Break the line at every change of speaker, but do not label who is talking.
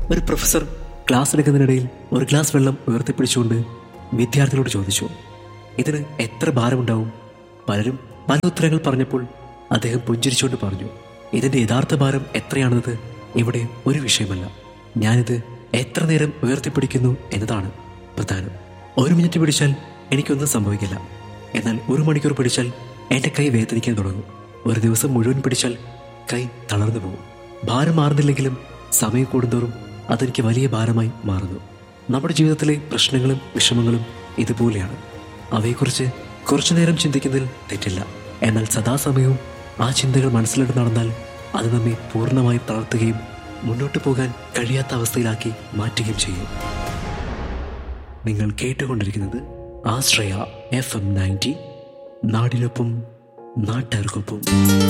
ഒരു professor class എടുക്കുന്നതിനിടയിൽ ഒരു glass വെള്ളം ഉയർത്തിപ്പിടിച്ചുകൊണ്ട് വിദ്യാർത്ഥികളോട് ചോദിച്ചു ഇതിന് എത്ര ഭാരമുണ്ടാവും പലരും പല ഉത്തരങ്ങൾ പറഞ്ഞപ്പോൾ അദ്ദേഹം പുഞ്ചിരിച്ചുകൊണ്ട് പറഞ്ഞു ഇതിന്റെ യഥാർത്ഥ ഭാരം എത്രയാണെന്നത് ഇവിടെ ഒരു വിഷയമല്ല ഞാനിത് എത്ര നേരം ഉയർത്തിപ്പിടിക്കുന്നു എന്നതാണ് പ്രധാനം ഒരു മിനിറ്റ് പിടിച്ചാൽ എനിക്കൊന്നും സംഭവിക്കില്ല എന്നാൽ ഒരു മണിക്കൂർ പിടിച്ചാൽ എന്റെ കൈ വേദനിക്കാൻ തുടങ്ങും ഒരു ദിവസം മുഴുവൻ പിടിച്ചാൽ കൈ തളർന്നു പോകും ഭാരം മാറുന്നില്ലെങ്കിലും സമയം കൂടുന്തോറും അതെനിക്ക് വലിയ ഭാരമായി മാറുന്നു നമ്മുടെ ജീവിതത്തിലെ പ്രശ്നങ്ങളും വിഷമങ്ങളും ഇതുപോലെയാണ് അവയെക്കുറിച്ച് കുറച്ചു നേരം ചിന്തിക്കുന്നതിൽ തെറ്റില്ല എന്നാൽ സദാസമയവും ആ ചിന്തകൾ മനസ്സിലിട്ട് നടന്നാൽ അത് നമ്മെ പൂർണ്ണമായും തളർത്തുകയും മുന്നോട്ട് പോകാൻ കഴിയാത്ത അവസ്ഥയിലാക്കി മാറ്റുകയും ചെയ്യും നിങ്ങൾ കേട്ടുകൊണ്ടിരിക്കുന്നത് ആശ്രയ എഫ് എം നയൻറ്റി നാടിനൊപ്പം നാട്ടുകാർക്കൊപ്പം